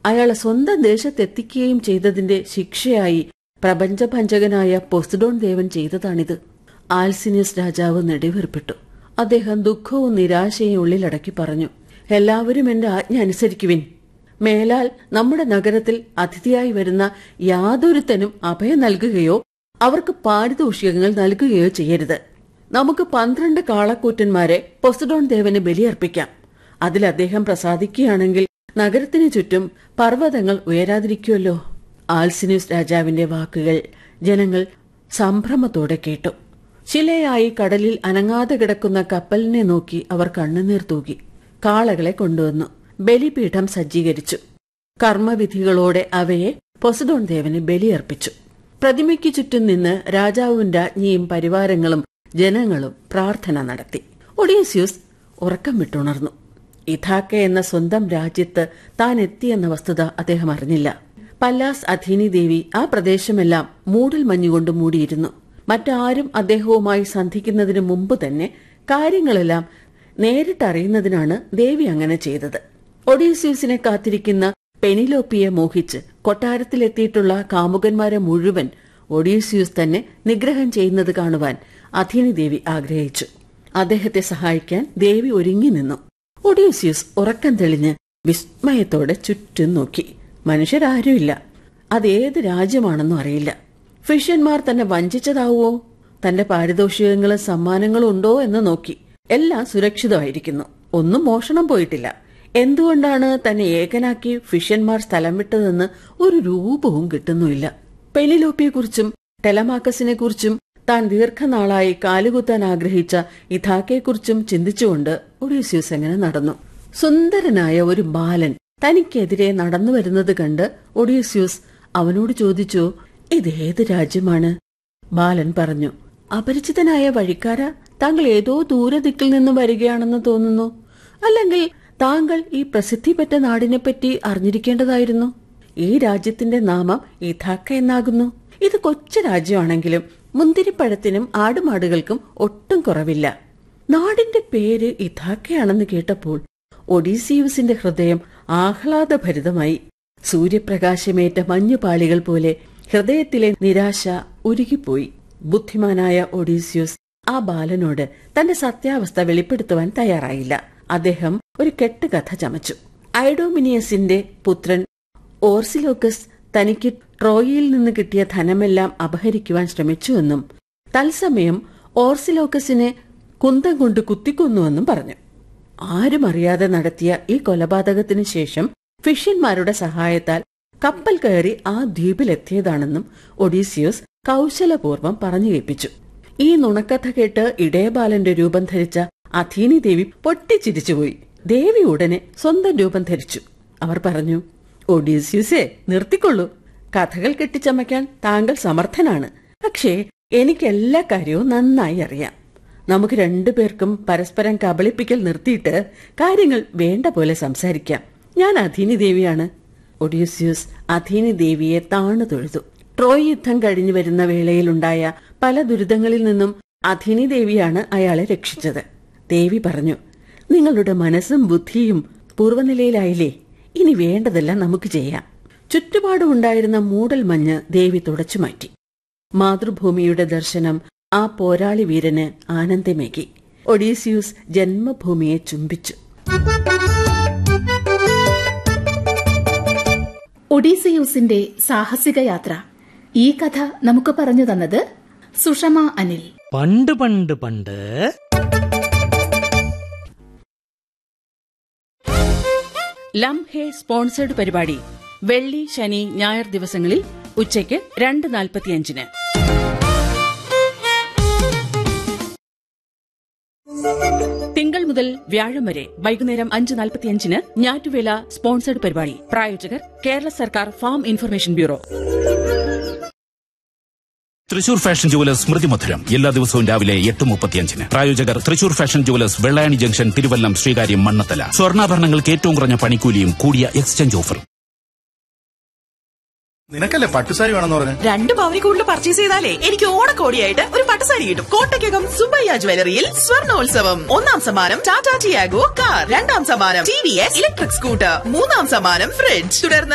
അയാളെ സ്വന്തം ദേശത്തെത്തിക്കുകയും ചെയ്തതിന്റെ ശിക്ഷയായി പ്രപഞ്ചഭഞ്ചകനായ പൊസ്ഡോൺ ദേവൻ ചെയ്തതാണിത് ആൽസിനിയസ് രാജാവ് നെടിവേർപ്പെട്ടു അദ്ദേഹം ദുഃഖവും നിരാശയും ഉള്ളിലടക്കി പറഞ്ഞു എല്ലാവരും എന്റെ ആജ്ഞ അനുസരിക്കുവിൻ മേലാൽ നമ്മുടെ നഗരത്തിൽ അതിഥിയായി വരുന്ന യാതൊരുത്തനും അഭയം നൽകുകയോ അവർക്ക് പാരിതോഷികങ്ങൾ നൽകുകയോ ചെയ്യരുത് നമുക്ക് പന്ത്രണ്ട് കാളക്കൂറ്റന്മാരെ പൊസഡോൺ ദേവന് ബലിയർപ്പിക്കാം അതിൽ അദ്ദേഹം പ്രസാദിക്കുകയാണെങ്കിൽ നഗരത്തിനു ചുറ്റും പർവ്വതങ്ങൾ ഉയരാതിരിക്കുമല്ലോ ആൽസിനിയസ് രാജാവിന്റെ വാക്കുകൾ ജനങ്ങൾ സംഭ്രമത്തോടെ കേട്ടു ശിലയായി കടലിൽ അനങ്ങാതെ കിടക്കുന്ന കപ്പലിനെ നോക്കി അവർ കണ്ണുനീർ തൂകി കാളകളെ കൊണ്ടുവന്നു ബലിപീഠം സജ്ജീകരിച്ചു കർമ്മവിധികളോടെ അവയെ പൊസഡോൺ ദേവന് ബലിയർപ്പിച്ചു പ്രതിമയ്ക്ക് ചുറ്റും നിന്ന് രാജാവും രാജ്ഞിയും പരിവാരങ്ങളും ജനങ്ങളും പ്രാർത്ഥന നടത്തി ഒഡീസ്യൂസ് ഉറക്കം വിട്ടുണർന്നു ഇഥാക്ക എന്ന സ്വന്തം രാജ്യത്ത് താൻ എത്തിയെന്ന വസ്തുത അദ്ദേഹം അറിഞ്ഞില്ല പല്ലാസ് അധീനി ദേവി ആ പ്രദേശമെല്ലാം മൂടൽ മഞ്ഞുകൊണ്ട് മൂടിയിരുന്നു മറ്റാരും അദ്ദേഹവുമായി സന്ധിക്കുന്നതിന് മുമ്പ് തന്നെ കാര്യങ്ങളെല്ലാം നേരിട്ടറിയുന്നതിനാണ് ദേവി അങ്ങനെ ചെയ്തത് ഒഡീസ്യൂസിനെ കാത്തിരിക്കുന്ന പെനിലോപ്പിയെ മോഹിച്ച് കൊട്ടാരത്തിലെത്തിയിട്ടുള്ള കാമുകന്മാരെ മുഴുവൻ ഒഡീസ്യൂസ് തന്നെ നിഗ്രഹം ചെയ്യുന്നത് കാണുവാൻ അധീനി ദേവി ആഗ്രഹിച്ചു അദ്ദേഹത്തെ സഹായിക്കാൻ ദേവി ഒരുങ്ങി നിന്നു ഒഡീസ്യൂസ് ഉറക്കം തെളിഞ്ഞ് വിസ്മയത്തോടെ ചുറ്റും നോക്കി മനുഷ്യരാരുമില്ല അതേത് രാജ്യമാണെന്നും അറിയില്ല ഫിഷ്യന്മാർ തന്നെ വഞ്ചിച്ചതാവോ തന്റെ പാരിതോഷികങ്ങളും സമ്മാനങ്ങളും ഉണ്ടോ എന്ന് നോക്കി എല്ലാം സുരക്ഷിതമായിരിക്കുന്നു ഒന്നും മോഷണം പോയിട്ടില്ല എന്തുകൊണ്ടാണ് തന്നെ ഏകനാക്കി ഫിഷ്യന്മാർ സ്ഥലം വിട്ടതെന്ന് ഒരു രൂപവും കിട്ടുന്നുമില്ല പെനിലോപ്പിയെക്കുറിച്ചും ടെലമാക്കസിനെ കുറിച്ചും താൻ ദീർഘനാളായി കാലുകുത്താൻ ആഗ്രഹിച്ച ഇഥാക്കെക്കുറിച്ചും ചിന്തിച്ചുകൊണ്ട് ഒഡീസ്യൂസ് എങ്ങനെ നടന്നു സുന്ദരനായ ഒരു ബാലൻ തനിക്കെതിരെ നടന്നു വരുന്നത് കണ്ട് ഒഡീസ്യൂസ് അവനോട് ചോദിച്ചു ഇതേത് രാജ്യമാണ് ബാലൻ പറഞ്ഞു അപരിചിതനായ വഴിക്കാര താങ്കൾ ഏതോ ദൂരദിക്കിൽ നിന്ന് വരികയാണെന്ന് തോന്നുന്നു അല്ലെങ്കിൽ താങ്കൾ ഈ പ്രസിദ്ധിപെറ്റ നാടിനെപ്പറ്റി അറിഞ്ഞിരിക്കേണ്ടതായിരുന്നു ഈ രാജ്യത്തിന്റെ നാമം ഇഥാക്ക എന്നാകുന്നു ഇത് കൊച്ചു രാജ്യമാണെങ്കിലും മുന്തിരിപ്പഴത്തിനും ആടുമാടുകൾക്കും ഒട്ടും കുറവില്ല നാടിന്റെ പേര് ഇഥാക്കയാണെന്ന് കേട്ടപ്പോൾ ഒഡീസിയൂസിന്റെ ഹൃദയം ആഹ്ലാദഭരിതമായി സൂര്യപ്രകാശമേറ്റ മഞ്ഞുപാളികൾ പോലെ ഹൃദയത്തിലെ നിരാശ ഉരുകിപ്പോയി ബുദ്ധിമാനായ ഒഡീസ്യൂസ് ആ ബാലനോട് തന്റെ സത്യാവസ്ഥ വെളിപ്പെടുത്തുവാൻ തയ്യാറായില്ല അദ്ദേഹം ഒരു കെട്ടുകഥ ചമച്ചു ഐഡോമിനിയസിന്റെ പുത്രൻ ഓർസിലോക്കസ് തനിക്ക് ട്രോയിയിൽ നിന്ന് കിട്ടിയ ധനമെല്ലാം അപഹരിക്കുവാൻ ശ്രമിച്ചുവെന്നും തത്സമയം ഓർസിലോക്കസിനെ കുന്തം കൊണ്ട് കുത്തിക്കൊന്നുവെന്നും പറഞ്ഞു ആരും അറിയാതെ നടത്തിയ ഈ കൊലപാതകത്തിനു ശേഷം ഫിഷ്യന്മാരുടെ സഹായത്താൽ കപ്പൽ കയറി ആ ദ്വീപിലെത്തിയതാണെന്നും ഒഡീസിയോസ് കൗശലപൂർവ്വം പറഞ്ഞു കേൾപ്പിച്ചു ഈ നുണക്കഥ കേട്ട് ഇടയബാലന്റെ രൂപം ധരിച്ച അഥീനി ദേവി പൊട്ടിച്ചിരിച്ചുപോയി ദേവി ഉടനെ സ്വന്തം രൂപം ധരിച്ചു അവർ പറഞ്ഞു ഒഡീസ്യൂസേ നിർത്തിക്കൊള്ളൂ കഥകൾ കെട്ടിച്ചമയ്ക്കാൻ താങ്കൾ സമർത്ഥനാണ് പക്ഷേ എനിക്ക് എല്ലാ കാര്യവും നന്നായി അറിയാം നമുക്ക് രണ്ടുപേർക്കും പരസ്പരം കബളിപ്പിക്കൽ നിർത്തിയിട്ട് കാര്യങ്ങൾ വേണ്ട പോലെ സംസാരിക്കാം ഞാൻ അധീനി ദേവിയാണ് ഒഡീസ്യൂസ് അധീനി ദേവിയെ താണു തൊഴുതു ട്രോയ് യുദ്ധം കഴിഞ്ഞു വരുന്ന വേളയിലുണ്ടായ പല ദുരിതങ്ങളിൽ നിന്നും അധീനി ദേവിയാണ് അയാളെ രക്ഷിച്ചത് ദേവി പറഞ്ഞു നിങ്ങളുടെ മനസ്സും ബുദ്ധിയും പൂർവ്വനിലയിലായില്ലേ ഇനി വേണ്ടതെല്ലാം നമുക്ക് ചെയ്യാം ചുറ്റുപാടുമുണ്ടായിരുന്ന മൂടൽ മഞ്ഞ് ദേവി തുടച്ചു മാറ്റി മാതൃഭൂമിയുടെ ദർശനം ആ പോരാളി വീരന് ആനന്ദമേകി ഒഡീസിയൂസ് ജന്മഭൂമിയെ ചുംബിച്ചു ഒഡീസിയൂസിന്റെ സാഹസിക യാത്ര ഈ കഥ നമുക്ക് പറഞ്ഞു തന്നത് സുഷമ അനിൽ പണ്ട് പണ്ട് പണ്ട് ലം ഹേ സ്പോൺസേഡ് പരിപാടി വെള്ളി ശനി ഞായർ ദിവസങ്ങളിൽ ഉച്ചയ്ക്ക് രണ്ട് നാൽപ്പത്തിയഞ്ചിന് തിങ്കൾ മുതൽ വ്യാഴം വരെ വൈകുന്നേരം അഞ്ച് നാൽപ്പത്തിയഞ്ചിന് ഞാറ്റുവേല സ്പോൺസേഡ് പരിപാടി പ്രായോജകർ കേരള സർക്കാർ farm information bureau Thrissur fashion jewellers സ്മൃതി മധുരം എല്ലാ ദിവസവും രാവിലെ എട്ട് മുപ്പത്തിയഞ്ചിന് പ്രായോജകർ Thrissur fashion jewellers Vellayani junction Thiruvallam Sreekaryam Mannanthala സ്വർണ്ണാഭരണങ്ങൾക്ക് ഏറ്റവും കുറഞ്ഞ പണിക്കൂലിയും കൂടിയ എക്സ്ചേഞ്ച് ഓഫറും നിനക്കല്ലേ പട്ടുസാരി വേണമെന്ന് പറഞ്ഞു രണ്ട് പവനി കൂടുതൽ പർച്ചേസ് ചെയ്താലേ എനിക്ക് ഓണക്കോടിയായിട്ട് ഒരു പട്ടുസാരി കിട്ടും കോട്ടയ്ക്കകം സുബയ്യ ജ്വല്ലറിയിൽ സ്വർണോത്സവം ഒന്നാം സമ്മാനം ടാറ്റാ ടിയാഗോ കാർ രണ്ടാം സമ്മാനം T V S electric scooter മൂന്നാം സമ്മാനം ഫ്രിഡ്ജ് തുടർന്ന്